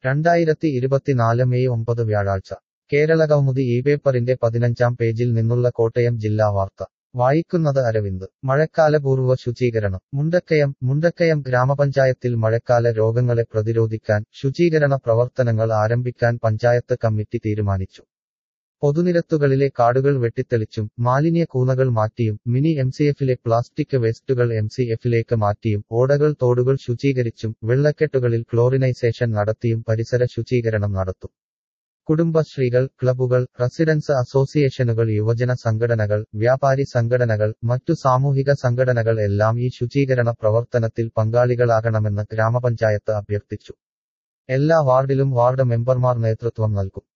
രണ്ടായിരത്തി ഇരുപത്തിനാല് മെയ് ഒമ്പത് വ്യാഴാഴ്ച കേരളകൗമുദി ഈ പേപ്പറിന്റെ പതിനഞ്ചാം പേജിൽ നിന്നുള്ള കോട്ടയം ജില്ലാ വാർത്ത വായിക്കുന്നത് അരവിന്ദ് മഴക്കാലപൂർവ്വ ശുചീകരണം മുണ്ടക്കയം മുണ്ടക്കയം ഗ്രാമപഞ്ചായത്തിൽ മഴക്കാല രോഗങ്ങളെ പ്രതിരോധിക്കാൻ ശുചീകരണ പ്രവർത്തനങ്ങൾ ആരംഭിക്കാൻ പഞ്ചായത്ത് കമ്മിറ്റി തീരുമാനിച്ചു പൊതുനിരത്തുകളിലെ കാടുകൾ വെട്ടിത്തെളിച്ചും മാലിന്യ കൂനകൾ മാറ്റിയും മിനി എംസിഎഫിലെ പ്ലാസ്റ്റിക് വേസ്റ്റുകൾ എംസിഎഫിലേക്ക് മാറ്റിയും ഓടകൾ തോടുകൾ ശുചീകരിച്ചും വെള്ളക്കെട്ടുകളിൽ ക്ലോറിനൈസേഷൻ നടത്തിയും പരിസര ശുചീകരണം നടത്തും കുടുംബശ്രീകൾ ക്ലബുകൾ റെസിഡൻസ് അസോസിയേഷനുകൾ യുവജന സംഘടനകൾ വ്യാപാരി സംഘടനകൾ മറ്റു സാമൂഹിക സംഘടനകൾ എല്ലാം ഈ ശുചീകരണ പ്രവർത്തനത്തിൽ പങ്കാളികളാകണമെന്ന് ഗ്രാമപഞ്ചായത്ത് അഭ്യർത്ഥിച്ചു എല്ലാ വാർഡിലും വാർഡ് മെമ്പർമാർ നേതൃത്വം നൽകും